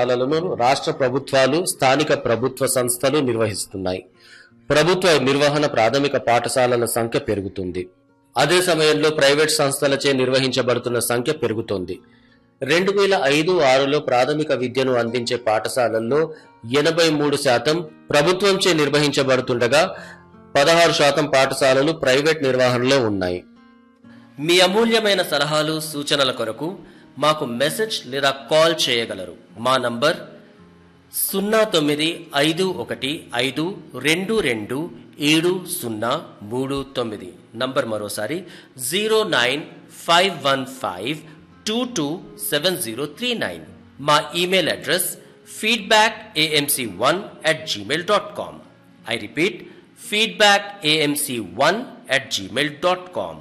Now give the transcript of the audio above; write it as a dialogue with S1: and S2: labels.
S1: పాఠశాలలను రాష్ట్ర ప్రభుత్వాలు స్థానిక ప్రభుత్వ సంస్థలు నిర్వహిస్తున్నాయి ప్రభుత్వ నిర్వహణ ప్రాథమిక పాఠశాలల సంఖ్య పెరుగుతుంది అదే సమయంలో ప్రైవేట్ సంస్థలచే నిర్వహించబడుతున్న సంఖ్య పెరుగుతోంది రెండు వేల ఐదు ఆరులో ప్రాథమిక విద్యను అందించే పాఠశాలల్లో ఎనభై మూడు శాతం ప్రభుత్వంచే నిర్వహించబడుతుండగా పదహారు శాతం పాఠశాలలు ప్రైవేట్ నిర్వహణలో ఉన్నాయి
S2: మీ అమూల్యమైన సలహాలు సూచనల కొరకు మాకు మెసేజ్ లేదా కాల్ చేయగలరు మా నంబర్ సున్నా తొమ్మిది ఐదు ఒకటి ఐదు రెండు రెండు ఏడు సున్నా మూడు తొమ్మిది నంబర్ మరోసారి zero nine five one five two two seven zero three nine మా email address feedback AMC one at Gmail dot com I repeat feedback AMC one at Gmail dot com